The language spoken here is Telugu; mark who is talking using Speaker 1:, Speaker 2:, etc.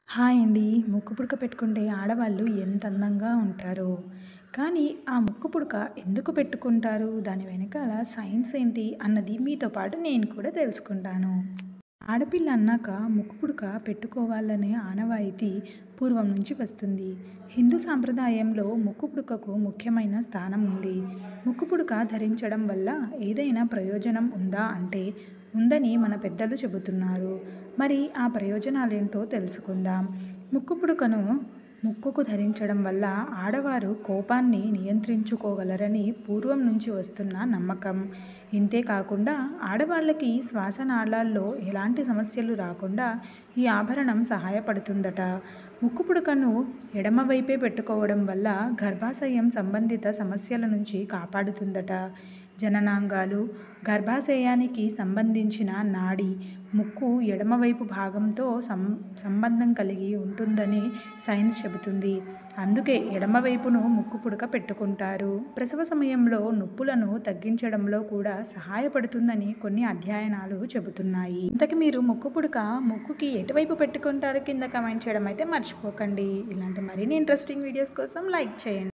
Speaker 1: హాయ్ అండి ముక్కు పుడక పెట్టుకుంటే ఆడవాళ్ళు ఎంత అందంగా ఉంటారో కానీ ఆ ముక్కు పుడక ఎందుకు పెట్టుకుంటారు దాని వెనకాల సైన్స్ ఏంటి అన్నది మీతో పాటు నేను కూడా తెలుసుకుంటాను ఆడపిల్ల అన్నాక ముక్కు పుడక పెట్టుకోవాలనే ఆనవాయితీ పూర్వం నుంచి వస్తుంది హిందూ సాంప్రదాయంలో ముక్కు పుడకకు ముఖ్యమైన స్థానం ఉంది ముక్కు పుడక ధరించడం వల్ల ఏదైనా ప్రయోజనం ఉందా అంటే ఉందని మన పెద్దలు చెబుతున్నారు మరి ఆ ప్రయోజనాలేంటో తెలుసుకుందాం ముక్కు పుడకను ముక్కుకు ధరించడం వల్ల ఆడవారు కోపాన్ని నియంత్రించుకోగలరని పూర్వం నుంచి వస్తున్న నమ్మకం ఇంతేకాకుండా ఆడవాళ్ళకి శ్వాసనాళాల్లో ఎలాంటి సమస్యలు రాకుండా ఈ ఆభరణం సహాయపడుతుందట ముక్కు పుడకను ఎడమవైపే పెట్టుకోవడం వల్ల గర్భాశయం సంబంధిత సమస్యల నుంచి కాపాడుతుందట జననాంగాలు గర్భాశయానికి సంబంధించిన నాడి ముక్కు ఎడమవైపు భాగంతో సం సంబంధం కలిగి ఉంటుందని సైన్స్ చెబుతుంది అందుకే ఎడమవైపును ముక్కు పుడక పెట్టుకుంటారు ప్రసవ సమయంలో నొప్పులను తగ్గించడంలో కూడా సహాయపడుతుందని కొన్ని అధ్యయనాలు చెబుతున్నాయి ఇంతకు మీరు ముక్కు పుడక ముక్కుకి ఎటువైపు పెట్టుకుంటారు కింద కమెంట్ చేయడం అయితే మర్చిపోకండి ఇలాంటి మరిన్ని ఇంట్రెస్టింగ్ వీడియోస్ కోసం లైక్ చేయండి